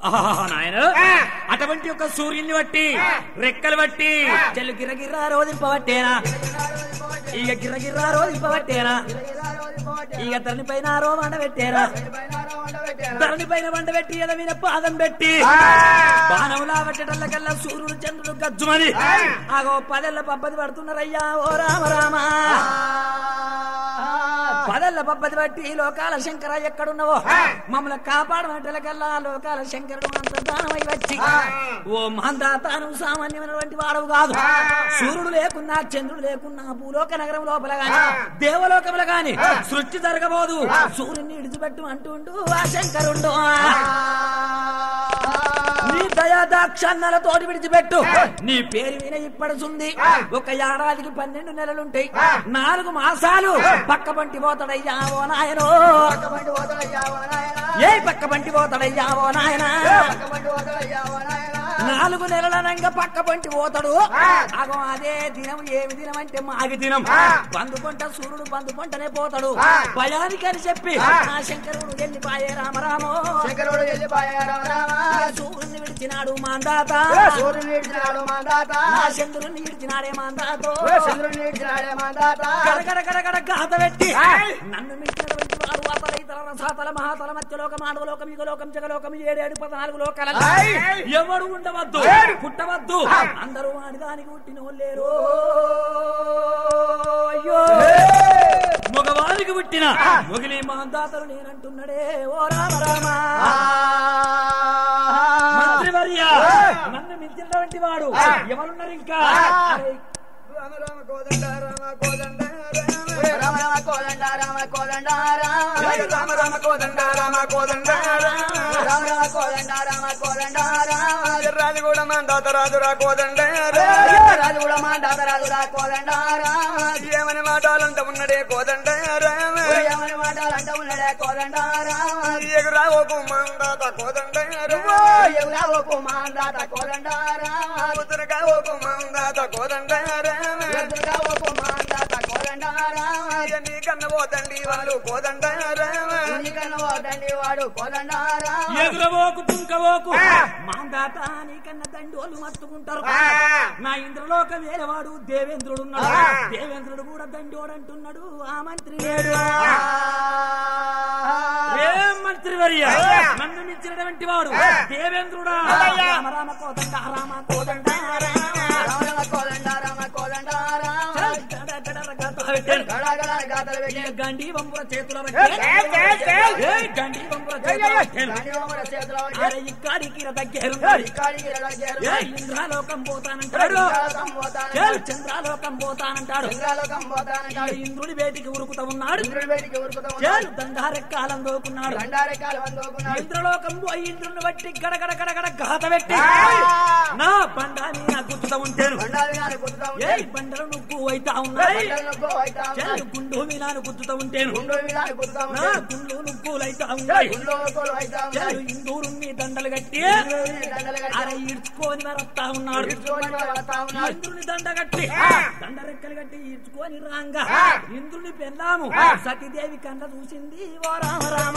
ఆహా, నాయన అటువంటి ఒక సూర్యుని బట్టి రెక్కలు బట్టి చెల్లు గిరగిర్రా రోదింపబట్టేనా ఇక గిరగిర్రా రోదింపబట్టేనా ఇక ధరణి పైన రో వండ పెట్టేరా ధరణి పైన వండ పెట్టి ఎద మీద పాదం పెట్టి బాణములా పెట్టటల్లకల్లా సూర్యుడు చంద్రుడు గజ్జుమని ఆగో పదెల్ల పబ్బది పడుతున్నారయ్యా ఓ రామ రామ పదెల్ల పబ్బది బట్టి లోకాల శంకర ఎక్కడున్నావో మమ్మల్ని కాపాడమంటలకల్లా లోకాల శంకరుడు అంతర్ధానమై వచ్చి ఓ మాందాతాను సామాన్యమైనటువంటి వాడవు కాదు సూర్యుడు లేకున్నా చంద్రుడు లేకున్నా భూలోక నగరం లోపల గాని దేవలోకముల గాని సృష్టి జరగబోదు సూర్యుని ఇడిచిపెట్టు అంటుండు ఆ శంకరుండు నీ దయాదాక్షాన్నాల తోటి విడిచిపెట్టు నీ పేరు విన ఇప్పడుతుంది ఒక ఏడాదికి పన్నెండు నెలలుంటాయి నాలుగు మాసాలు పక్క పంటి పోతాడయ్యా ఓ నాయనో ఏ పక్క పంటి పోతాడయ్యా ఓ నాయనా నాలుగు నెలలనంగా పక్క పంటి పోతాడు అగో అదే దినం ఏమి దినం అంటే మాగి దినం బందుకుంట సూర్యుడు బందుకుంటనే పోతాడు భయానికి అని చెప్పి నా శంకరుడు వెళ్ళిపాయే రామరామో శంకరుడు వెళ్ళిపోయా రామ రామ సూర్యుని విడిచినాడు మాందాత సూర్యుని విడిచినాడు మా తాత నా చంద్రుని విడిచినాడే మాందాతో చంద్రుని విడిచినాడే మా తాత గడగడ గడగడ గాత పెట్టి నన్ను మించినటువంటి వారు అతల ఇతర రసాతల మహాతల మధ్యలోకం మానవలోకం యుగలోకం జగలోకం ఏడేడు పద్నాలుగు లోకాల ఎవడు ఉండవద్దు పుట్టవద్దు అందరూ వాడిదానికి పుట్టిన లేరు అయ్యో మగవానికి పుట్టిన మొగిలి మాందాతలు నేనంటున్నాడే ఓ రామ రామ మంత్రివర్య నన్ను మించినటువంటి వాడు ఎవరున్నారు ఇంకా అరే, రామ రామ కోదండ రామ కోదండ రామ రామ కోదండ రామ కోదండ రామ రామ రామ కోదండ రామ కోదండ రామ రామ కోదండ రామ కోదండ రామ రాజు కూడా మందాత రాజు రా కోదండ రాజు కూడా మా తాత రాజు రా కోదండ రామ ఏమని మాటాలంట ఉన్నడే కోదండ రామ ఏమని మాటలు అంటూ ఉన్నాడే కోదండ రామ ఎగురా ఒక మందాత కోదండ ఎవరా ఓ మా తాత కోదండ రామ రాముతురగా ఒక మందాత కోదండ రామ ఎదురుగా ఓ మా తాత కోదండ రామ నీ కన్న పోతండి వాళ్ళు కోదండ రామ నీకన్నా ఓదండి వాడు కోదండ రామ ఎగురబోకు తుంకబోకు మాందాత నీకన్నా దండోలు మత్తుకుంటారు నా ఇంద్రలోక వేరేవాడు దేవేంద్రుడు ఉన్నాడు దేవేంద్రుడు కూడా దండోడు అంటున్నాడు ఆ మంత్రి లేడు ఏం మంత్రి వర్య నన్ను మించినటువంటి వాడు దేవేంద్రుడా రామ రామ కోదండ రామ కోదండ రామ రామ కోదండ రామ కోదండ రామ గడ గడ రగత పెట్టాడు. గడగడ గాథలు పెట్టి ఏ గండి వంపుల చేతుల పెట్టాడు. ఏ గండి వంపుల చేతుల పెట్టాడు. గాంధీవమ్మల చేతిలో ఉండి అరే ఇక్కడికి దగ్గర ఇక్కడికి ఎడగేరు. ఏ ఇంద్రాలోకం పోతానంటాడు ఇంద్రాలోకం పోతానంటాడు. ఏ చంద్రాలోకం పోతానంటాడు ఇంద్రాలోకం పోతానంటాడు. ఈ ఇంద్రుడి వేటికి ఉరుకుతా ఉన్నాడు ఇంద్రుడి బయటికి ఉరుకుతూ ఉన్నాడు. చేలు దండారెక్కాలం దోకున్నాడు దండారెక్కాలు అందుకున్నాడు. ఇంద్రలోకం పోయి ఇంద్రుని బట్టి గడగడ గడగడ గాత పెట్టి నా బండాని నా గుర్తుతా ఉంటాను బండారు గాని గుర్తుతూ ఏ ఉంటాడు. బండలు నువ్వు అయితా ఉన్నాయి బండలు నొప్పు అయితా చేలు ఉన్నాడు. గుండు మీనాను గుర్తుతా ఉంటాను గుండు విలాని గుర్తుతూ నా ఉంటాడు. గుండు నువ్వులు అయితా ఉన్నాయి గుండు నొప్పులు అయితా చేలు ఉన్నాడు. ఇందూరు మీ దండలు కట్టి ఇంద్రుడిని దండలు కట్టి అరే ఈడ్చుకొని మరత్తా ఉన్నాడు ఇడ్చుకొని వస్తా ఉన్నాడు. ఇంద్రుని దండ కట్టి దండ రెక్కలు కట్టి ఈడ్చుకొని రాంగా ఇంద్రుని పెళ్ళాము సతీదేవి కన్న చూసింది ఓ రామ రామ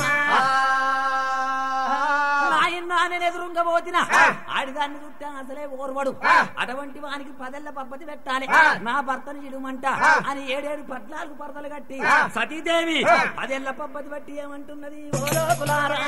నాయన నేను ఎదురుంగ పోతిన ఆడిదాన్ని చుట్టా అసలే ఓర్వడు అటువంటి వానికి పదెల్ల పబ్బతి పెట్టాలి నా భర్తను చిడుమంట అని ఏడేడు పద్నాలుగు పరదలు కట్టి సతీదేవి పదెల్ల పబ్బతి బట్టి ఏమంటున్నది ఓ లోకులారా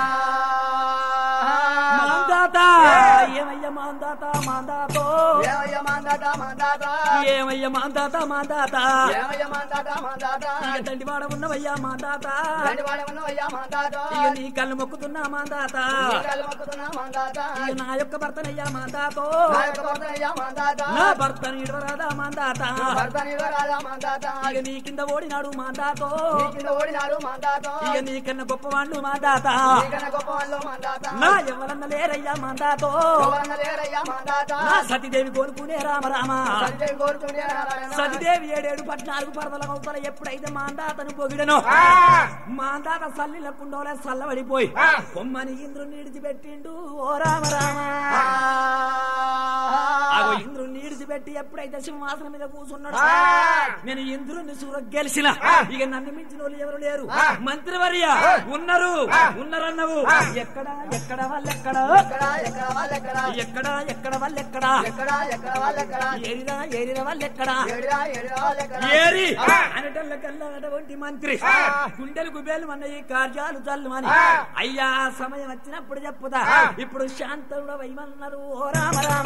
మాందాత ఏమయ్య మాందాత మాందాతో ఏమయ్య మాందాత మాందాత. ఏమయ్య మాందాత మాందాత ఏమయ్య మాందాత మాందాత. ఇక తండ్రి వాడ ఉన్నవయ్యా మాందాత దండివాడే ఉన్నవయ్యా మాందాత. ఇక నీ కళ్ళు మొక్కుతున్నా మాందాత నీ కళ్ళు మొక్కుతున్నా మాందాత. ఇక నా యొక్క భర్తనయ్యా మాందాతో నా యొక్క భర్తనయ్యా మాందాత. నా భర్తను ఇడవరాదా మాందాత భర్తని ఇవ్వరాదా మాందాత. ఇక నీ కింద ఓడినాడు మాందాతో నీ కింద ఓడినాడు మాందాత. ఇక నీకన్నా గొప్పవాళ్ళు మాందాత నీకన్నా గొప్ప వాళ్ళు మాందాత. నా ఎవరన్నా లేరయ్యా మాందాతో ఎవరన్నా లేరయ్యా మాందాత. నా సతీదేవి కోరుకునే రామ రామ సంజయ్ కోరుకునే నారాయణ. సతీదేవి ఏడేడు పద్నాలుగు పరదల అవతల ఎప్పుడైతే మాందాతను పొగిడనో మాందాత సల్లిల కుండోలే సల్లబడిపోయి కొమ్మని ఇంద్రుని విడిచిపెట్టిండు ఓ రామ రామ ఆగో ఇంద్రుని విడిచిపెట్టి పెట్టి ఎప్పుడైతే సింహాసనం మీద కూర్చున్నాడు ఆ. నేను ఇంద్రుని సూర గెలిచిన ఇక నన్ను మించిన వాళ్ళు ఎవరు లేరు మంత్రివర్య ఉన్నారు ఉన్నారన్నవు ఎక్కడ ఎక్కడ వాళ్ళెక్కడ ఎక్కడ ఎక్కడ వాళ్ళెక్కడ ఎక్కడ ఎక్కడ వాళ్ళెక్కడ ఎక్కడ ఎక్కడ వాళ్ళెక్కడ ఏరిరా ఏరిన వాళ్ళెక్కడ ఏడిరా ఏడిరా వాళ్ళెక్కడ ఏరి అనటల్లకల్లా అటువంటి మంత్రి గుండెలు గుబేలు మన ఈ కార్యాలు చల్లుమని అయ్యా సమయం వచ్చినప్పుడు చెప్పుదా ఇప్పుడు శాంతరుడు వైమన్నారు ఓ రామ రామ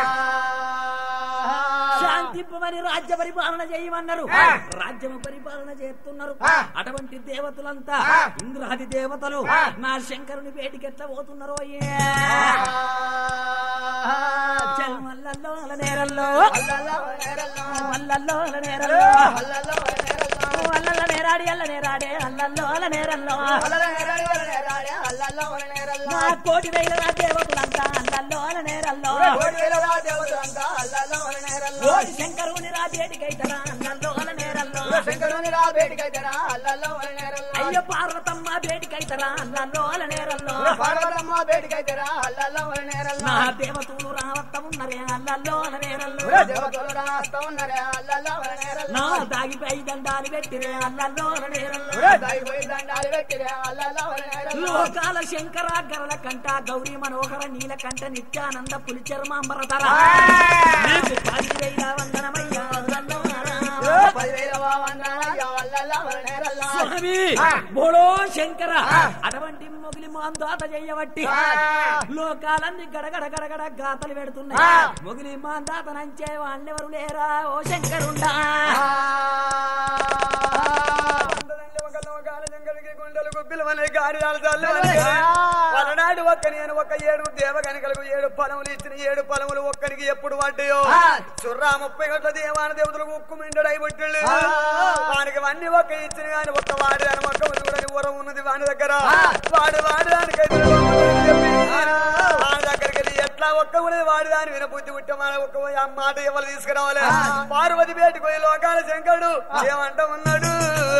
శాంతింపమని రాజ్య పరిపాలన చేయమన్నారు రాజ్యము పరిపాలన చేస్తున్నారు అటువంటి దేవతలంతా ఇంద్రాది దేవతలు నా శంకరుని పేటికి ఎట్లా పోతున్నారో ఏ మల్లల్లో నేరల్లో అల్లల్లో నేరల్లో మల్లల్లో నేరల్లో అల్లల్లో నేరల్లో అల్లల్ల నేరాడి అల్ల నేరాడే అల్లల్లో అల్ల నేరల్లో అల్లల్లో నేరాడే నేరాడే అల్లల్లో నేరల్లో నా కోటి వేల నా దేవతలంతా అల్లల్లో అల్ల నేరల్లో కోడివేలరా దేవతలంతా అల్లల్లో నేరల్లో ఓటి శంకరుని రాజేటికైతరా అల్లల్లో అల్ల నేరల్లో శంకరుని రా బేటికైతేరా అల్లల్లో నేరల్లో అయ్య పార్వతమ్మ బేటికైతరా అల్లల్లో అల్ల నేరల్లో పార్వతమ్మ బేటికైతేరా అల్లల్లో నేరల్లో నా దేవతలు రావత్త ఉన్నరే అల్లల్లో అల్ల నేరల్లో దేవతలు రాస్తా ఉన్నారే అల్లల్లో నేరల్లో నా దాగిపై దండాలు పెట్టిరే అల్లల్లో అల్ల నేరల్లో దైవై దండాలు పెట్టిరే అల్లల్లో నేరల్లో లోకాల శంకర గరల కంట గౌరీ మనోహర నీల కంట నిత్యానంద పులి చర్మాంబరధర నీకు పది వేల వందనమయ్యా అల్లల్లో రామ. పదివేల వందనాలు అల్లల్లో నేరల్లో స్వామి బోడో శంకర అటువంటి మొగిలి మాందాత చెయ్యబట్టి లోకాలన్నీ గడగడ గడగడ గాతలు పెడుతున్నాయి మొగిలి మాందాత నంచే వాళ్ళెవరు లేరా ఓ శంకరుండా వందనండి ఒక లోకాల జంగలికి గుండెలు గుబ్బిలు అనే గాడియాలు చల్లు అని. పలనాడు ఒక్క నేను ఒక ఏడు దేవగనికలకు ఏడు పొలములు ఇచ్చిన ఏడు పొలములు ఒక్కరికి ఎప్పుడు పడ్డాయో సుర్రా ముప్పై గంటల దేవాన దేవతలకు ఉక్కు మిండడై పుట్టిళ్ళు వానికి అన్ని ఒక్క ఇచ్చిన గాని ఒక్క వాడి అని ఒక్క చూడని ఊరం ఉన్నది వాని దగ్గర వాడు వాడు దానికైతే వాడి దగ్గరికి వెళ్ళి ఎట్లా ఒక్క ఉన్నది వాడి దాని వినబుద్ధి పుట్టే మన ఒక్క ఆ మాట ఎవరు తీసుకురావాలి పార్వతి బయటకు పోయి లోకాల శంకరుడు ఏమంట ఉన్నాడు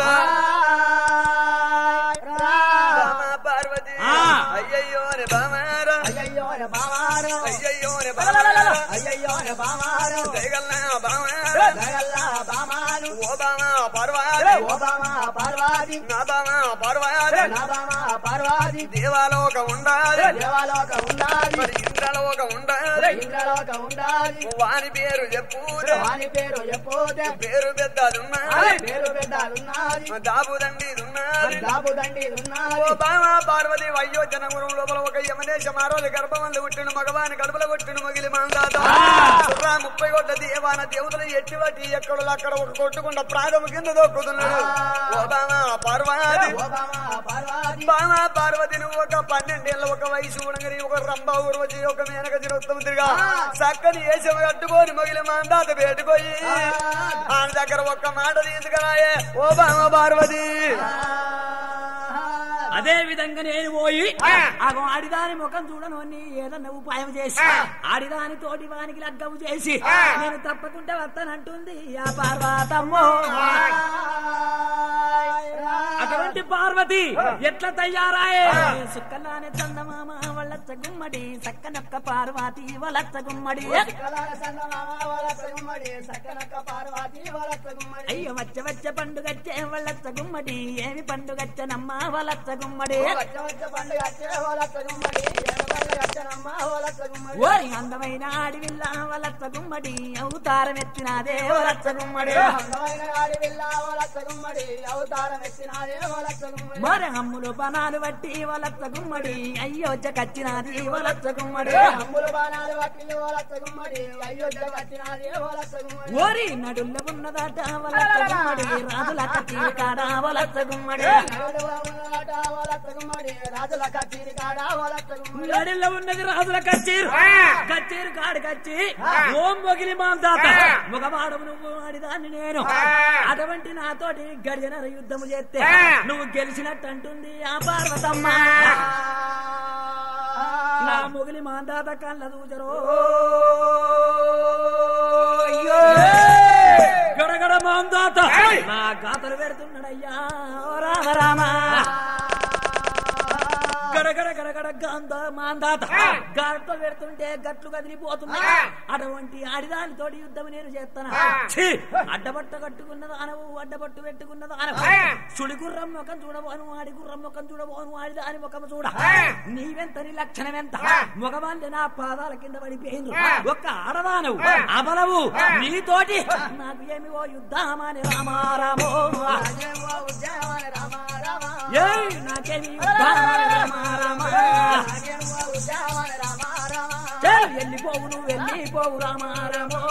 బామ పార్వతి ఆ. అయ్యయ్యో రే బామారా అయ్యయ్యో బామారు అయ్యయ్యో రే బామారా అయ్యయ్యో బామారు దయగల్లా బామారా దయగల్లా బామాను ఓ బామ పార్వతి ఓ బామా పార్వతి నా బామ పార్వతి నా బామా పార్వతి దేవాలోక ఉండాలి దేవాలోక ఉండాలి మరి ఇంద్రలోక ఉండాలి ఇంద్రలోక ఉండాలి వాని పేరు చెప్పు వాని పేరు చెప్పోతే పేరు పెద్దదున్నది పేరు పెద్దలున్నది దాబుదండి ఉన్నది దాబు దండి ఓ ఉన్నది బామ పార్వతి అయ్యో జనగురం లోపల ఒక యమనేశ మారోజు గర్భమందు పుట్టిన మగవాని కడుపులో పుట్టిన మగిలి మందాత సుర్రా ముప్పై కోట్ల దేవాన దేవతలు ఎట్టి వాటి ఎక్కడ అక్కడ ఒక కొట్టుకుండా ప్రాణము కింద దొక్కుతున్నాడు ఓ బామ పార్వతి ఓ బామా పార్వతి బామ పార్వతి నువ్వు ఒక పన్నెండేళ్ళ ఒక వయసు ఉండగని ఒక రంభ ఊర్వచి ఒక మేనక తిరుత్తమ తిరిగా చక్కని వేసవ కట్టుకొని మగిలి మందాత పెట్టుకోయి ఆయన దగ్గర ఒక్క మాట తీసుకురాయే ఓ బామ పార్వతి అదే విధంగా నేను పోయి అగో ఆడిదాని ముఖం చూడను అని ఏదన్నా ఉపాయం చేసి ఆడిదాని తోటి వానికి లగ్గము చేసి నేను తప్పకుండా వస్తానంటుంది ఆ పార్వతమ్మో అటువంటి పార్వతి ఎట్లా తయారాయే సుక్కలానే చందమామ వల్లచ్చ గుమ్మడి సక్కనొక్క పార్వతి వలచ్చ గుమ్మడి కలాల సంగమామ వలస గుమ్మడి సక్కనక్క పార్వతి వలస గుమ్మడి అయ్యో వచ్చ వచ్చ పండుగచ్చే వల్లచ్చ గుమ్మడి ఏమి పండుగచ్చనమ్మ వలచ్చ గుమ్మడి వచ్చ వచ్చ పండుగ వచ్చే వలస గుమ్మడి ఏమ పండుగ వచ్చనమ్మ వలస గుమ్మడి ఓరి అందమైన ఆడివిల్ల వలచ్చ గుమ్మడి అవతారం ఎత్తినాదే వలచ్చ గుమ్మడి అందమైన గాడి విల్ల వలస గుమ్మడి అవతారం ఎత్తినాదే వలస గుమ్మడి మరి అమ్ములు బనాలు బట్టి వలచ్చ గుమ్మడి అయ్యోజ్జ కచ్చినాది వలచ్చ గుమ్మడి అమ్ములు బాణాలు పట్టి వలస గుమ్మడి అయోధ్య కట్టినాదే వలస గుమ్మడి ఓరి నడుల్ల ఉన్నదాట వలచ్చ గుమ్మడి రాజుల కచ్చి కాడ వలచ్చ గుమ్మడి నడువ ఉన్నదాట వలస గుమ్మడి రాజుల కచ్చిరి కాడ వలస గుమ్మడి నడుల్ల ఉన్నది రాజుల కచ్చీరు కచ్చీరు కాడు కచ్చి ఓం మొగిలి మాందాత మగవాడము నువ్వు ఆడిదాన్ని నేను అటువంటి నాతోటి గడియన యుద్ధము చేస్తే నువ్వు గెలిచినట్టు అంటుంది ఆ పార్వతమ్మ నా మొగిలి మాందాత కళ్ళ దూచరో గడగడ మాందాత నా గాతలు పెడుతున్నాడయ్యా ఓ రామ రామ గడ గడగడ గడగడ గంధ మాందాత గట్టు పెడుతుంటే గట్లు కదిలిపోతుంది అటువంటి ఆడిదానితోటి యుద్ధం నేను చేస్తాను ఛీ! అడ్డబట్ట కట్టుకున్నది అనవు అడ్డబట్టు పెట్టుకున్నది అనవు సుడి గుర్రం ముఖం చూడబోను ఆడి గుర్రం ముఖం చూడబోను ఆడి దాని ముఖం చూడ నీవెంత నీ లక్షణం ఎంత మగవాళ్ళు నా పాదాల కింద పడిపోయింది ఒక్క ఆడదానవు అబలవు నీతోటి నాకు ఏమి ఓ యుద్ధమాని రామారామో ఏయ్ నాకేమి యుద్ధమాని రామారామా చల్ వెళ్ళిపోవు నువ్వు వెళ్ళిపోవు రామారామో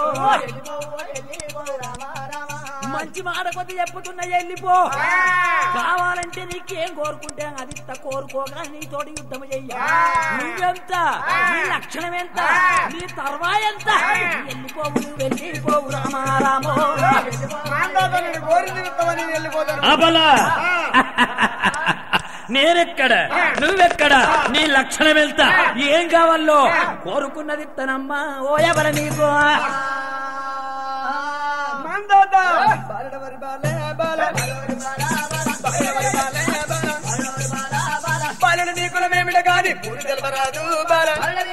మంచి మాట కొద్ది చెప్పుతున్నా వెళ్ళిపో కావాలంటే నీకేం కోరుకుంటే అది ఇంత కోరుకోగా నీతోటి యుద్ధం చెయ్య నువ్వెంత నీ లక్షణం ఎంత నీ తర్వా ఎంత వెళ్ళిపోవు నువ్వు వెళ్ళిపోవు రామారామో మాందాత నేను కోరింది విత్తమని వెళ్ళిపోతాను అబల నేనెక్కడ నువ్వెక్కడ నీ లక్షణం ఎంత ఏం కావాలో కోరుకున్నది తనమ్మా ఓ ఎవర నీకు మాందాత బాలడవరి బాలే బాల బాలడవరి బాలే బాల బాలడు నీ కులమేమిట కాని పూలు తెలపరాదు బాల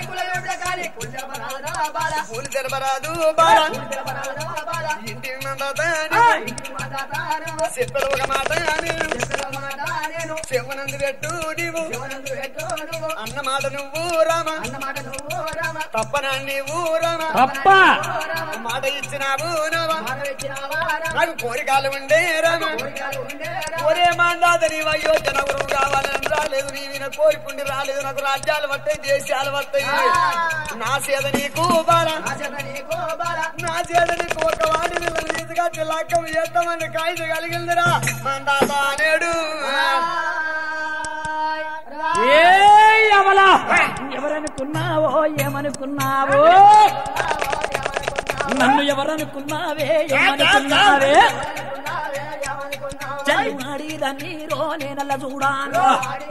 పూలు తెలపరాదు బాల ఇంటి మందాత చెప్పలు ఒక మాట నేను చెవునందు పెట్టు నీవు అన్న మాట నువ్వు రామ తప్పన నీవు రామ తప్ప మాట ఇచ్చినావు నవా నాకు కోరికలు ఉండే రామ ఒరే మాందాత నీవు అయోధ్య నగరం కావాలని రాలేదు నీ విన కోరికుండి రాలేదు నాకు రాజ్యాలు వస్తాయి దేశాలు వస్తాయి నా చేత నీకు బాల నా చేత నీకు ఒక వాడిని తీసుగా తిలాకం చేస్తామని కాయిద కలిగిందిరా మాందాత నేడు ఏ అవలా ఎవరనుకున్నావో ఏమనుకున్నావో నన్ను ఎవరనుకున్నావే ఏమనుకున్నావే చలిమాడి దాన్ని నేనల్ల చూడాను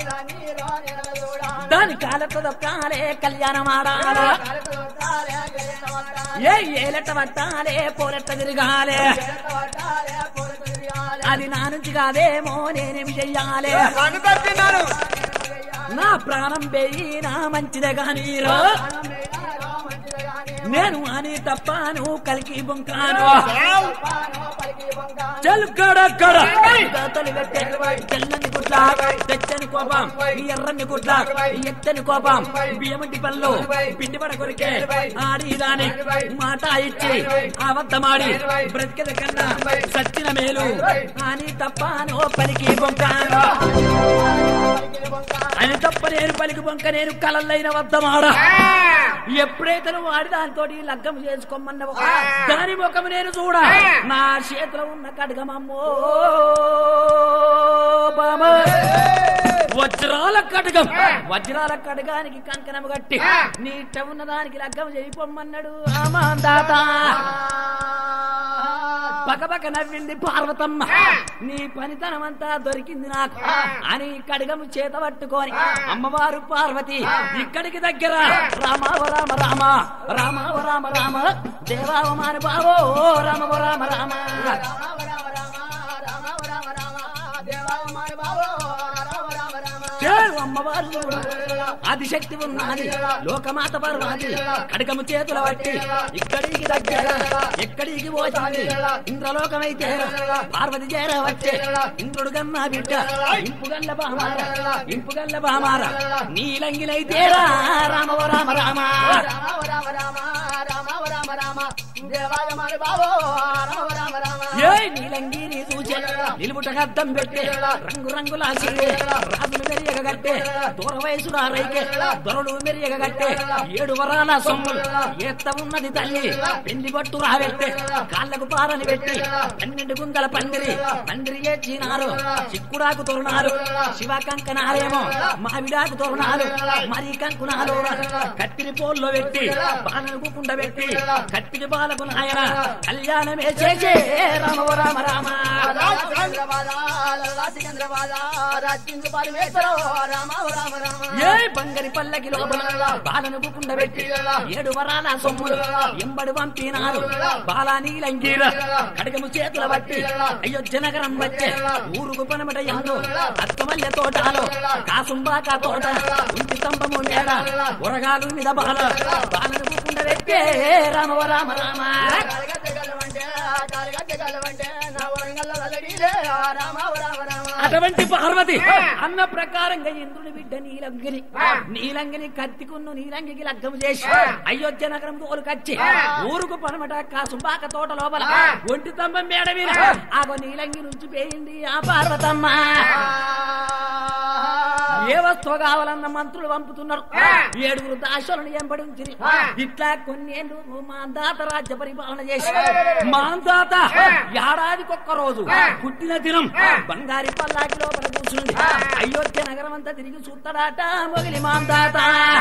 దాని కాలతో దొక్కాలే కళ్యాణం ఆడాలా ఏ ఏలెట్ట పట్టాలే పోలెట్ట తిరగాలే అది నా నుంచి కాదేమో నేనేమి చెయ్యాలి అనుకుంటున్నాను నా ప్రాణం పెయి నా మంచిదే గాని రా. నేను అని తప్పాను కలికి బొంకాను చల్ కడ కడ తొలి పెట్టే తెల్లని గుడ్ల తెచ్చని కోపం ఈ ఎర్రని గుడ్ల ఈ ఎత్తని కోపం బియ్యమంటి పళ్ళు పిండి పడ కొరికే ఆడి దాని మాట ఇచ్చి అబద్ధమాడి బ్రతికెద కన్నా సచ్చిన మేలు అని తప్పాను పలికి బొంకాను అని తప్ప నేను పలికి బొంక నేను కలల్లైన వద్దమాడ ఎప్పుడైతే నువ్వు ఆడి దాంతో లగ్గం చేసుకోమన్నావు దాని ముఖం నేను చూడ నా చేతిలో ఉన్న కడగమమ్మో బామ వజ్రాల కడగం వజ్రాల కడగానికి కంకణం కట్టి నీట ఉన్న దానికి లగ్గం చేయిపోమన్నాడు రామాందాత పకపక నవ్వింది పార్వతమ్మ నీ పనితనం అంతా దొరికింది నాకు అని కడగము చేత పట్టుకొని అమ్మవారు పార్వతి ఇక్కడికి దగ్గర రామావ రామ రామ రామావ రామ రామ దేవావ మాను బావో రామవ రామ రామ చేరు అమ్మవారు చూడు. ఆదిశక్తి ఉన్నది లోకమాత పర్వాది కడకము చేతుల పట్టి ఇక్కడికి దగ్గర ఎక్కడికి పోతుంది ఇంద్రలోకమైతే పార్వతి చేర వచ్చే ఇంద్రుడు గన్న బిడ్డ ఇంపుగల్ల బామార ఇంపుగల్ల బామార నీలంగిలైతేరా రామవ రామ రామ ఏ నీలంగి నీ చూచే నిలుపుట అద్దం పెట్టే రంగు రంగుల చీరే రాజులు మెరియగ గట్టే దూర వయసు రైకే దొరలు మెరియగ గట్టే ఏడు వరాల సొమ్ములు ఎత్త ఉన్నది తల్లి పెళ్లి పట్టు రాబెట్టే కాళ్ళకు పారని పెట్టి పన్నెండు గుంగల పందిరి పందిరి ఏచినారు చిక్కుడాకు తొరునారు శివ కంకనాలేమో మావిడాకు తొరునారు మరి కంకునాలు కత్తిరి పోల్లో పెట్టి బాణకు కుండ పెట్టి కత్తిరి బాలకు నాయన కళ్యాణమే చేసే రామ రామ రామ ఏ బంగరి పల్లకి లోపల బాలను కుండబెట్టి ఏడు వరాల సొమ్ములు ఎంబడి పంపినారు బాలా నీలంగీల కడగము చేతుల బట్టి అయోధ్య నగరం వచ్చే ఊరుకు పనమట ఎందు అత్తమల్లె తోటలో కాసుంబాక తోట ఇంటి స్తంభము మేడ ఉరగాలు మీద బాల బాలను కుండబెట్టే రామ రామ రామ అటువంటి పార్వతి అన్న ప్రకారంగా ఇంద్రుని బిడ్డ నీలంగిని నీలంగిని కత్తికున్ను నీలంగికి లగ్గము చేసి అయోధ్య నగరం తోలుకచ్చి ఊరుకు పనమట కాసుంబాక తోట లోపల ఒంటి స్తంభం మేడ మీద ఆగో నీలంగి నుంచి పేయింది ఆ పార్వతమ్మ ఏ వస్తువు కావాలన్న మంత్రులు పంపుతున్నారు ఏడుగురు దాసులను ఎంబడి ఉంచిరి ఇట్లా కొన్నేళ్ళు మా దాత రాజ్య పరిపాలన చేసి మా దాత ఏడాదికొక్క రోజు పుట్టిన దినం బంగారి పల్లాకి లోపల కూర్చుంది అయోధ్య నగరం అంతా తిరిగి చూస్తాడాట మొగిలి మా దాత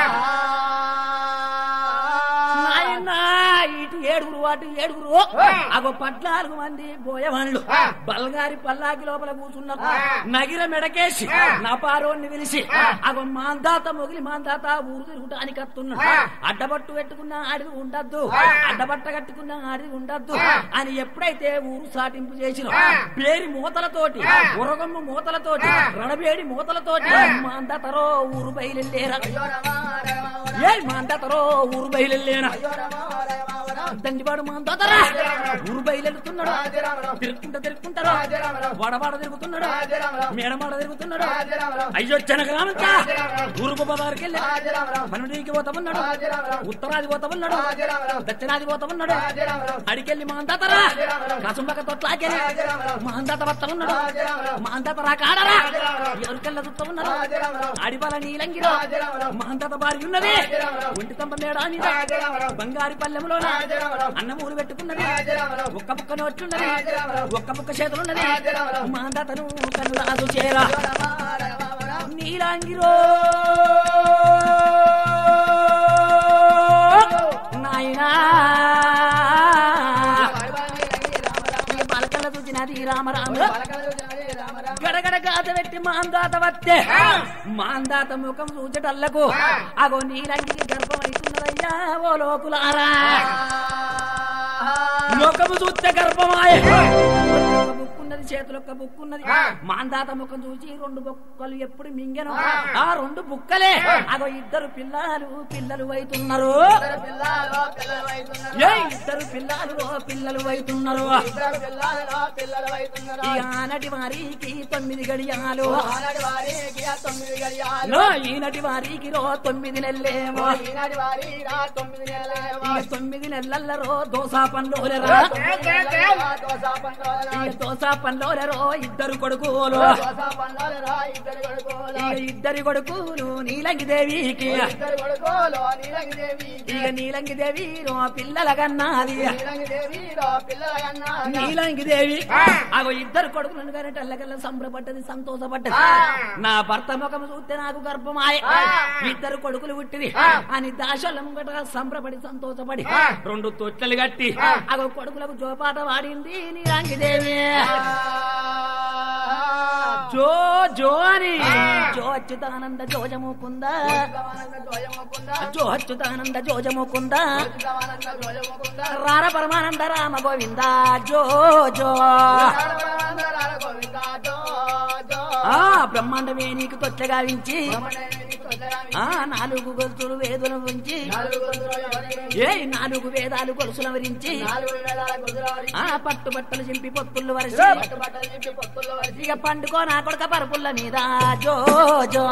నాయనా ఇటు ఏడుగురు అటు ఏడుగురు అగో పద్నాలుగు మంది బోయవాళ్ళు బల్గారి పల్లాకి లోపల కూర్చున్నారు నగిర మెడకేసి నా పారోని పిలిచి అగో మాందాత మొగిలి మాందాత ఊరు తిరుగుటానికి వస్తున్నాడు అడ్డబట్టు పెట్టుకున్న ఆడిది ఉండద్దు అడ్డబట్ట కట్టుకున్న ఆడిది ఉండద్దు అని ఎప్పుడైతే ఊరు సాటింపు చేసిన పేరి మూతలతోటి ఉరగమ్మ మూతలతోటి రణబేడి మూతలతోటి మాందాతరో ఊరు బయలుదేరా ఏ మాందాతరో ఊరు బయలుదేరా దండివాడు మాందాతరా ఊరు బయలుతున్నాడు తిరుగుకుంటా తిరుగుకుంటారు వడవాడ తిరుగుతున్నాడు మేడమాడ తిరుగుతున్నాడు అయ్యో జనగ్రామంతా తూర్పు పదారికి వెళ్ళి పన్నెండుకి పోతామన్నాడు ఉత్తరాది పోతామన్నాడు దక్షిణాది పోతామన్నాడు అడికెళ్ళి మాందాతరా కసుంబక తొట్లాకెళ్ళి మాందాత వస్తామన్నాడు మాందాతరా కాడరా ఎవరికెళ్ళ చూస్తామన్నాడు అడిపాల నీలంగిలో మాందాత భార్య ఉన్నది ఒంటి తంప మేడాని బంగారు పల్లెములోన అన్నమూలు పెట్టుకున్నది ఒక్క ముక్క నోట్లున్నది ఒక్క ముక్క చేతులున్నది మాందాతను కనురాదు చేరా నీలాంగిరో నాయనా ఇక పలకల చూచినది రామ రామ గడగడ గాత పెట్టి మాందాత వత్తే మాందాత ముఖం చూచటల్లకు అగో నీలంగికి గర్భమైతున్నదయ్యా ఓ లోకులారా ముఖము చూస్తే గర్భమాయ ఒక బుక్కున్నది చేతులొక్క బుక్కున్నది మాందాత ముఖం చూసి రెండు బుక్కలు ఎప్పుడు మింగెను ఆ రెండు బుక్కలే అగో ఇద్దరు పిల్లలు పిల్లలు అవుతున్నారు ఏ ఇద్దరు పిల్లలు ఓ పిల్లలు అవుతున్నారు ఈ ఆనటి వారికి తొమ్మిది గడియాలు లో ఈనటి వారికి రో తొమ్మిది నెల్లేమో ఈ తొమ్మిది నెలల్లో దోసా పండ్లోలరా ఈ దోసా పండ్లోలరో ఇద్దరు కొడుకులు ఇక ఇద్దరి కొడుకులు నీలంగి దేవికి ఇక నీలంగి దేవి రో పిల్లల కన్నాది నీలంగి దేవి అగో ఇద్దరు కొడుకులను కానీ తెల్లకల్లా సంబరపడ్డది సంతోషపడ్డది నా భర్త ముఖం చూస్తే నాకు గర్భమాయ ఇద్దరు కొడుకులు పుట్టిది అని దాశల ముంగట సంబరపడి సంతోషపడి రెండు తొట్టెలు కట్టి అగో కొడుకులకు జోపాట వాడింది నీలాంగి దేవి జో జో అని జో అచ్యుతానంద జోజముకుంద జో అచ్యుతానంద జోజముకుంద రార పరమానంద రామ గోవింద జో జో ఆ బ్రహ్మాండమే నీకు తొచ్చ గావించి ఆ నాలుగు గొలుసులు వేదుల ఉంచి ఏ నాలుగు వేదాలు గొలుసుల వరించి ఆ పట్టు బట్టలు చింపి పొత్తులు వరిసి ఇక పండుకో నా కొడుక పరుపుల్ల మీద జో జో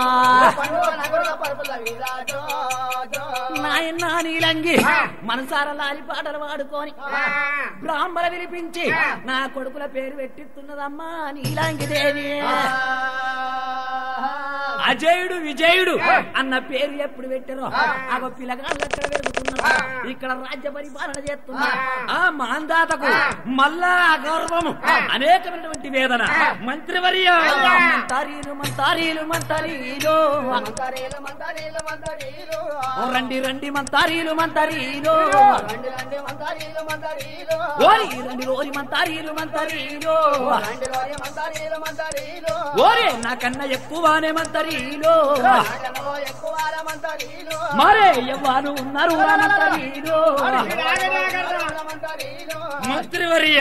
నాయన్న నీలంగి మనసార లాలి పాటలు వాడుకొని బ్రాహ్మణ విలిపించి నా కొడుకుల పేరు పెట్టిస్తున్నదమ్మా నీలాంగి దేవి అజయుడు విజయుడు అన్న పేరు ఎప్పుడు పెట్టారో ఆ పిల్లగాళ్ళు అక్కడ పెరుగుతున్నారు ఇక్కడ రాజ్య పరిపాలన చేస్తున్నారు ఆ మాందాతకు మళ్ళా గౌరవము అనేకమైనటువంటి వేదన మంత్రివర్య మంతారీలు మంతారీలు మంతారీలు మంతరీలు మంతరీలు మంతరీలు ఓ రండి రండి మంతారీలు మంతారీలు రండి రండి మంతరీలు మంతరీలు ఓరి రండి ఓరి మంతారీలు మంతారీలు రండి రోరి మంతరీలు మంతరీలు ఓరే నాకన్నా ఎక్కువనే మంతరీలు నాగనలో ఎక్కువ మంతరీలు మరే ఎవ్వాను ఉన్నారు రా మంతరీలు మంతరీలు మంత్రివర్య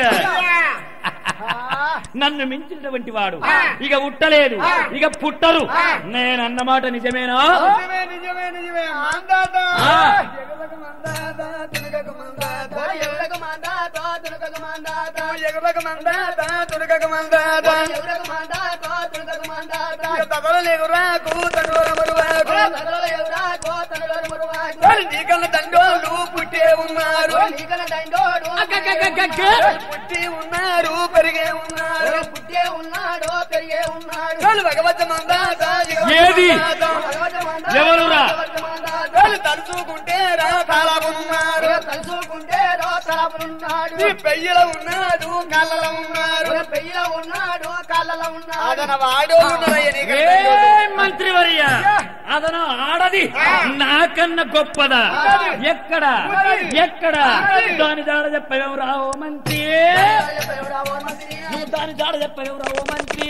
నన్ను మించినటువంటి వాడు ఇక ఉట్టలేదు ఇక పుట్టరు నేనన్నమాట నిజమేనా నిజమే నిజమే నిజమే మందాత ఆ. ఎగలకు మందాత తునకకు మందాత ఎవరకు మందాత తునకకు మందాత ఎగలకు మందాత తునకకు మందాత ఎవరకు మందాత తునకకు మందాత ఇక తగలలేదు రాకు తనువల మరువాకు తగలల ఎవరాకో తనలోని మురువాకు మరి నీకన్న దండోలు పుట్టే ఉన్నారు నీకన దండోడు అగ్గగ్గగ్గగ్గ. పుట్టి ఉన్నారు పెరిగే ఉన్నారు పుట్టే ఉన్నాడు పెరిగే ఉన్నాడు వాళ్ళు భగవత్ మందాత ఇక ఏది? మందాత. భగవత మందాత, ఎవరురా? భగవత మందాత. వాళ్ళు తలుచుకుంటే రా ఉన్నారు తలుచుకుంటే రోతలపులున్నాడు నీ పెయ్యలో ఉన్నాడు కళ్ళలో ఉన్నారు పెయ్యిలో ఉన్నాడు కాళ్ళలో ఉన్నాడు అదన వాడోళ్ళు ఉన్నారయ్య నీకు ఏ మంత్రివర్య అదను ఆడది నాకన్నా గొప్పదా ఎక్కడ ఎక్కడ దాని దాడ చెప్పవేం రావో మంత్రి నువ్వు దాని దాడ చెప్పవేం రావో మంత్రి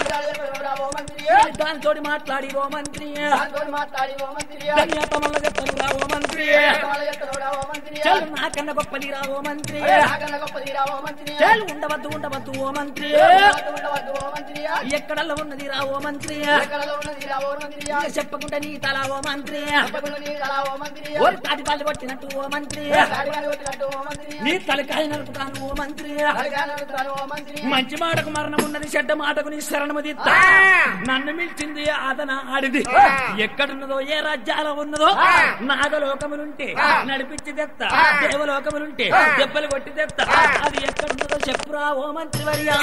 దాని తోటి మాట్లాడి ఓ మంత్రి మాట్లాడి ఓ మంత్రి ధన్యత మల్ల చెప్పను రావో మంత్రి ఓ మంత్రి చల్ నాకన్నా గొప్పది రావో మంత్రి నాకన్నా గొప్పది రావో మంత్రి చల్ ఉండవద్దు ఉండవద్దు ఓ మంత్రి ఉండవద్దు ఓ మంత్రి ఎక్కడల్లో ఉన్నది రావో మంత్రి ఎక్కడలో ఉన్నది రావో మంత్రి ఇక చెప్పకుండా నీ తల ఓ మంత్రి చెప్పకుండా నీ తల ఓ మంత్రి ఓరి తాటి పళ్ళు కొట్టినట్టు ఓ మంత్రి గాడిగాని కొట్టినట్టు ఓ మంత్రి నీ తలకాయ నరుకుతాను ఓ మంత్రి గాడిగాని నడుపుతాను ఓ మంత్రి మంచి మాటకు మరణం ఉన్నది చెడ్డ మాటకు నీ శరణము దిత్త నన్ను మిల్చింది అదన ఆడిది ఎక్కడున్నదో ఏ రాజ్యాల ఉన్నదో నాగలోకములుంటే నడిపించి తెత్త దేవలోకములుంటే దెబ్బలు కొట్టి తెత్త అది ఎక్కడున్నదో చెప్పురా ఓ మంత్రివర్యా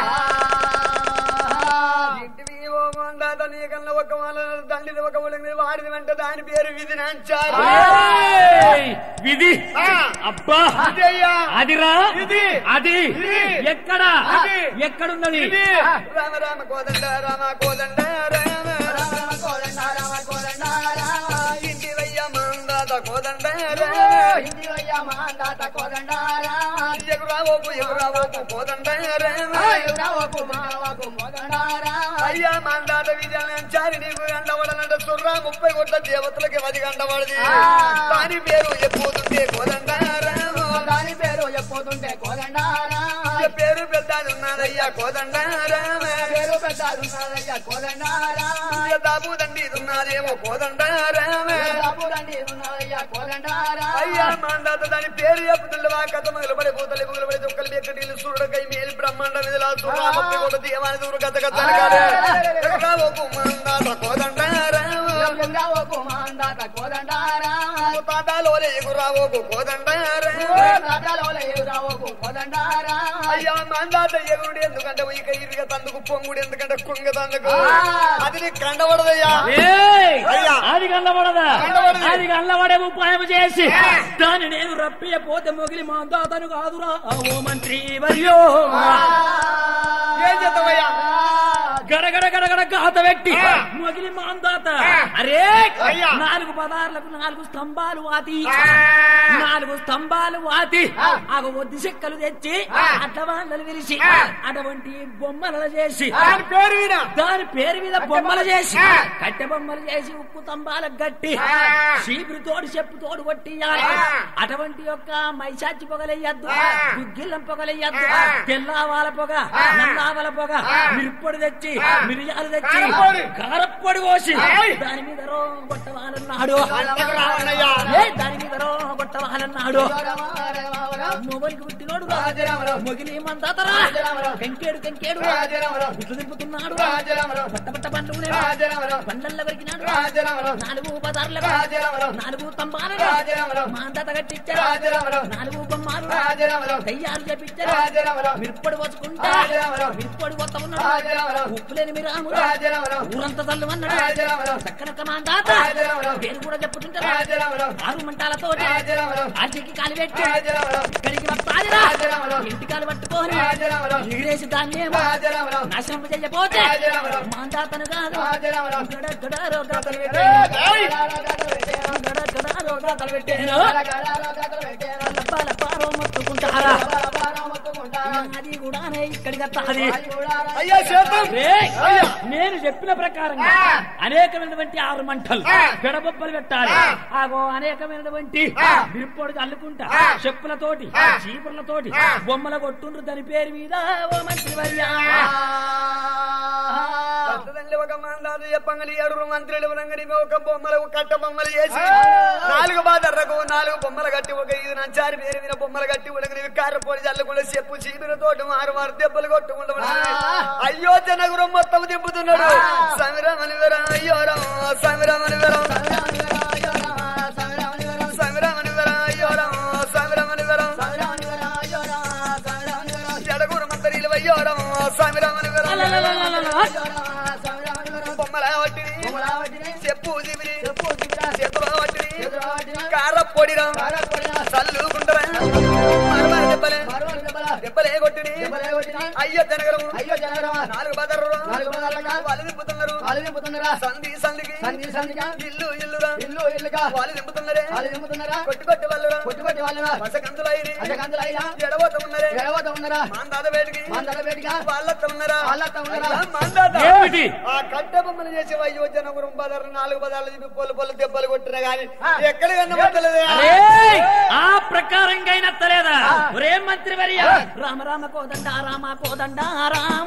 ఇంటివి ఓ మందాత నీకన్నా ఒక వాళ్ళ తండ్రిది ఒక ఉలింది వాడిది అంటే దాని పేరు విధి నాంచారు ఏయ్! విధి అబ్బా ఇదయ్యా. అదిరా ఇది. అది ఇది. ఎక్కడ ఇది. ఎక్కడున్నది ఇది. రామ రామ కోదండ రామ కోదండ రామ రామ కోదండ రామ కోదండ రామ ఇంటివయ్య మందాత కోదండ రామ ఇందిరయ్య మాందాత కోదండ రామ ఎగురావోపు ఎగురావోపు కోదండ రామ ఎవరావకు మావకు కోదండ రామ అయ్యా మందాత విజయాచారి నీకు గంటవడనంట సుర్రా ముప్పై కోట్ల దేవతలకి వది గంటవడది ఆ. దాని పేరు ఎప్పుతుంటే కోదండ రామ దాని పేరు ఎప్పుతుంటే కోదండ రామ ఈ పేరు పెద్దాది ఉన్నదయ్యా కోదండ రామ పేరు పెద్దాలున్నారయ్య కోదండ రామ దాబు దండి ఉన్నదేమో కోదండ రామ రాపురండి ఉన్నారయ్య కోదండ రామ అయ్యా మందాత దాని పేరు చెప్పుతుండవా కథ మొదలుపడి కూతలు మొదలుపడి దుక్కలు బెక్కడీలు సూర్యుడకై మేలు బ్రహ్మాండ విధులా సూర్య ముప్పై కోట దేవాని దూరు గత గత మందాత కోదండ రామ ఎవరావకు మాందాత కోదండ రామ తాటాలోనే ఎగురావోకు కోదండ రామ రాజాలోల ఎవరావకు కోదండ రామ అయ్యా మందాత ఎగుడు ఎందుకంటే ఇక ఇరుగ తందుకు పొంగుడు ఎందుకంటే కుంగ తందుకు అది నీకు కండబడదయ్యా ఏయ్! అయ్యా. అది కళ్ళబడదా కళ్ళబడదు. అది కళ్ళబడే ఉపాయం చేసి దాన్ని నేను రప్పియపోతే మొగిలి మా దాతను కాదురా ఓ మంత్రి వర్యో ఏం చేద్దామయ్యా గడగడ గడగడ గాత పెట్టి మొగిలి మాందాత అరే అయ్యా. నాలుగు పదార్లకు నాలుగు స్తంభాలు వాతి నాలుగు స్తంభాలు వాతి ఆగ ఒద్ది చెక్కలు తెచ్చి అట్ల వాళ్ళని విరిచి అటువంటి బొమ్మలు చేసి దాని పేరు వినా దాని పేరు మీద బొమ్మలు చేసి కట్టె బొమ్మలు చేసి ఉక్కు స్తంభాలకు గట్టి చీపురు తోడు చెప్పు తోడు కొట్టియాలి అటువంటి యొక్క మైసాచి పొగలెయ్యద్దు గుగ్గిల్లం పొగలెయ్యద్దు తెల్లావాల పొగ నల్లావల పొగ మిరుప్పొడి తెచ్చి మిరియాలు తెచ్చి కారప్పొడి. కారప్పొడి పోసి ఆయ్. దాని మీద రో కొట్టవాలన్నాడు అంతకు రావన్నయ్యా ఏ దాని మీద రో కొట్టవాలన్నాడు రమ రమ మొగలికి పుట్టినోడు రాజరామరావు. మొగిలి మందాతరా రాజరామరావు. కంకేడు కంకేడు రాజరామరావు. గుట్లు దింపుతున్నాడు రాజరామరావు. పట్ట పట్ట పండ్లు రాజరామరావు. పండ్లల్లో వరికినాడు రాజరామరావు. నాలుగు పదార్ల రాజరామరావు. నాలుగు తంబాలు రాజరామరావు. మాందాత కట్టించారు రాజరామరావు. నాలుగు బొమ్మాలు రాజరామరావు. దయ్యాలు చెప్పించారు రాజరామరావు. మిరుప్పొడి పోసుకుంటా రాజరామరావు. మిరుప్పొడి కొత్త ఉన్నాడు రాజరామరావు. ఉప్పు లేని మిరాముడు రాజరామరావు. ఊరంతా తల్లుమన్నాడు రాజరామరావు. చక్కనక్క మాందాత రాజరామరావు. పేరు కూడా చెప్పుతుంటారు రాజరామరావు. ఆరు మంటాలతో రాజరామరావు. ఆర్చికి కాలు పెట్టి రాజరామరావు. ఇక్కడికి వస్తాదిరా రాజరామరావు. ఇంటి కాలు పట్టుకొని రాజరామరావు. ఎగిరేసి దాన్నేమో రాజరామరావు. నాశనం చెయ్యపోతే రాజరామరావు. మాందాతను కాదు రాజరామరావు. గడగడ రోగాతలు ఏయ్! పెట్టేను. గడగడ రోగాతలు పెట్టేను. లబ్బ లబ్బ రో మొత్తుకుంటారా అది కూడానే ఇక్కడికి వస్తాది అయ్యా చేద్దాం రేయ్! నేను చెప్పిన ప్రకారంగా అనేకమైనటువంటి ఆరు మంటలు గడబొబ్బలు పెట్టాలి ఆగో అనేకమైనటువంటి విరుపోడు అల్లుకుంటా చెప్పులతోటి చీపుర్లతోటి బొమ్మల కొట్టుండ్రు దాని పేరు మీద ఓ మంత్రి వర్యా పెద్దదండ్రి ఒక మందాదు చెప్పంగని ఏడుగురు మంత్రులు ఉనంగని ఒక బొమ్మలు ఒక కట్ట బొమ్మలు చేసి నాలుగు బాదర్రకు నాలుగు బొమ్మలు కట్టి ఒక ఐదు నంచారి పేరు మీద బొమ్మలు కట్టి ఉలగని కార పొడి చల్లకుండా చెప్పు చీపిన తోటి మారు మారు దెబ్బలు కొట్టుకుంటూ అయ్యో జనగురం మొత్తం దింపుతున్నాడు సమిరమని విరం అయ్యోరం సమిరమని విరం సమిరమని విరం అయ్యోరం సమిరమని విరం జడగురు మంత్రులు అయ్యోరం సమిరమని విరం బొమ్మల వట్టిని చెప్పు చిమిరి చేతుల వట్టిని కార పొడిరా చల్లుకుంటరా మరమర దెబ్బలే దెబ్బలే కొట్టిని అయ్య జనగరం అయ్యో జనగరమా నాలుగు బదర్రు నాలుగు బదర్రులుగా వాళ్ళు దింపుతున్నారు వాళ్ళు నింపుతున్నారా సంధి సంధికి సంధి సంధిగా ఇల్లు ఇల్లురా ఇల్లు ఇల్లుగా వాళ్ళు దింపుతున్నారే వాళ్ళు నింపుతున్నారా కొట్టి కొట్టి వాళ్ళురా కొట్టి కొట్టి వాళ్ళుగా పసకంతులైని అజకంతులైనా ఎడబోత ఉన్నారే గెలవత ఉన్నారా మాందాద వేడికి మందల వేడిగా వాళ్ళతో ఉన్నారా వాళ్ళతో ఉన్నారా? అయ్యా, మాందాత ఏమిటి? ఆ కట్ట బొమ్మలు చేసే అయ్యో జనగురం బదర్రు నాలుగు బదాలు చెప్పి పొలు పొలు దెబ్బలు కొట్టినా గాని ఎక్కడ కన్నబట్టలేదే అరే ఆ ప్రకారంగా అయినా తలేదా ఒరే మంత్రి వర్య రామ రామ కోదండ రామ కోదండ రామ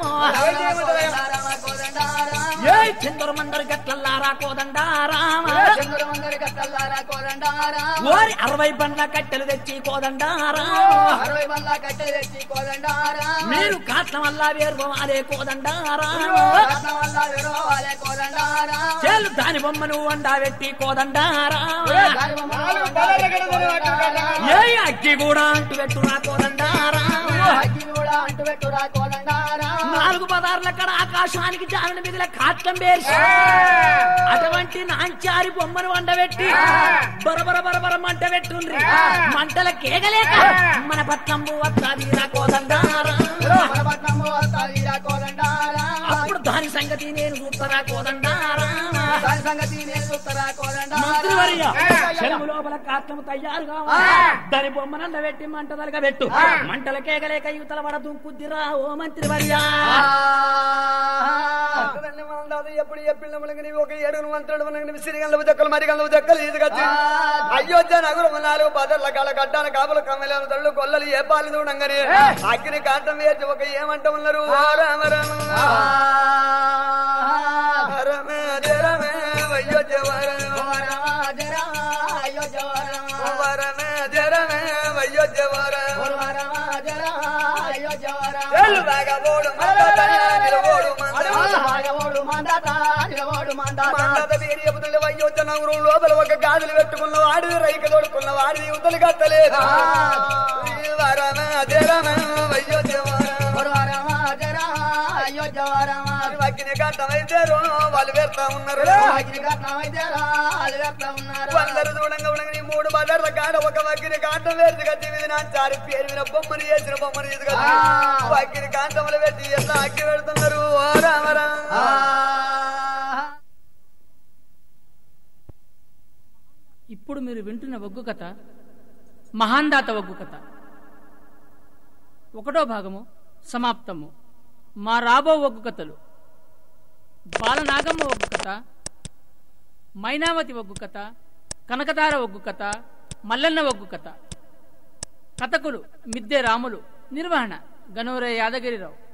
ఏ చంద్ర మందరు గట్లల్లారా కోదండ రామ చంద్రమందరి కట్టల్లారా కోదండారా ఓరి అరవై బండ్ల కట్టెలు తెచ్చి కోదండ రామ అరవై మళ్ళా కట్టెలు తెచ్చి కోదండారా మీరు కాట్ల వల్ల వేరు అదే కోదండ రామ రత్నం వల్ల విరవాలే కోదండారా చేలు దాని బొమ్మను వండా పెట్టి కోదండ రామ నాలుగు బదాలు కడతారు ఏ అగ్గి కూడా అంటు పెట్టు నా కోదండ రామ అగ్గి కూడా అంటు పెట్టురా కోదండారా నాలుగు పదార్ల కడ ఆకాశానికి జారిన మిదిల కాట్లం పేర్చి అటువంటి నాంచారి బొమ్మను వండబెట్టి బరబర బరబర మంట పెట్టుండ్రి మంటల కేగలేక మన పట్నంబు వస్తాది నా కోదండారా పట్నము వస్తాదిరా కోదండారా అప్పుడు దాని సంగతి నేను చూస్తారా కోదండారా దాని సంగతి నేను చూస్తారా మంత్రివర్య కోదండారా శరము లోపల కాట్లము తయారు కావాలి దాని బొమ్మనంద పెట్టి మంట తలక పెట్టు మంటల కేగలేక యువతల పడ దుంకుద్దిరా ఓ మంత్రివర్యా పట్టదండి మాందాదు ఎప్పుడు చెప్పిండు మనకి నీవు ఒక ఏడుగురు మంత్రులు మనకి సిరిగంధపు చెక్కలు మరి గంధపు చెక్కలు తీసుకొచ్చి అయోధ్య నగరం నాలుగు బదర్ల కాల కట్టాల కాపులు కమ్మలేని తల్లు కొల్లలు ఏ పాలు చూడంగానే అగ్ని కాటం వేసి ఒక ఏమంట ఉన్నారు ఓ రామ రామ రమే జరమే అయోధ్య వరమే వరమే జరమే అయోధ్య వరమే బాగబోడు మందత నిలబోడు మందత మందత వీరి చెబుతుండే అయోధ్య నగరం లోపల ఒక గాజులు పెట్టుకున్న వాడిది రైక తోడుకున్న వాడిది యువతలు కట్టలేదు వరమే జరమే అయోధ్య వరమే అగ్ని కట్టమైతే వాళ్ళు పెడతా ఉన్నారు అందరు చూడంగా ఉండగా నీ మూడు బజార్ల కాడ ఒక వగ్గిని కాంతం వేసి కట్టి మీద నా చారి పేరు మీద బొమ్మని చేసిన బొమ్మని తీసుకొచ్చి వగ్గిని కాంతములు పెట్టి ఎట్లా అగ్గి పెడుతున్నారు ఓ రామరా ఇప్పుడు మీరు వింటున్న ఒగ్గు కథ మహాందాత ఒగ్గు కథ ఒకటో భాగము సమాప్తము మా రాబో ఒగ్గు కథలు బాలనాగమ్మ ఒగ్గు కథ మైనావతి ఒగ్గు కథ కనకదార ఒగ్గు కథ మల్లన్న ఒగ్గు కథ కథకులు మిద్దె రాములు నిర్వహణ గనూరే యాదగిరిరావు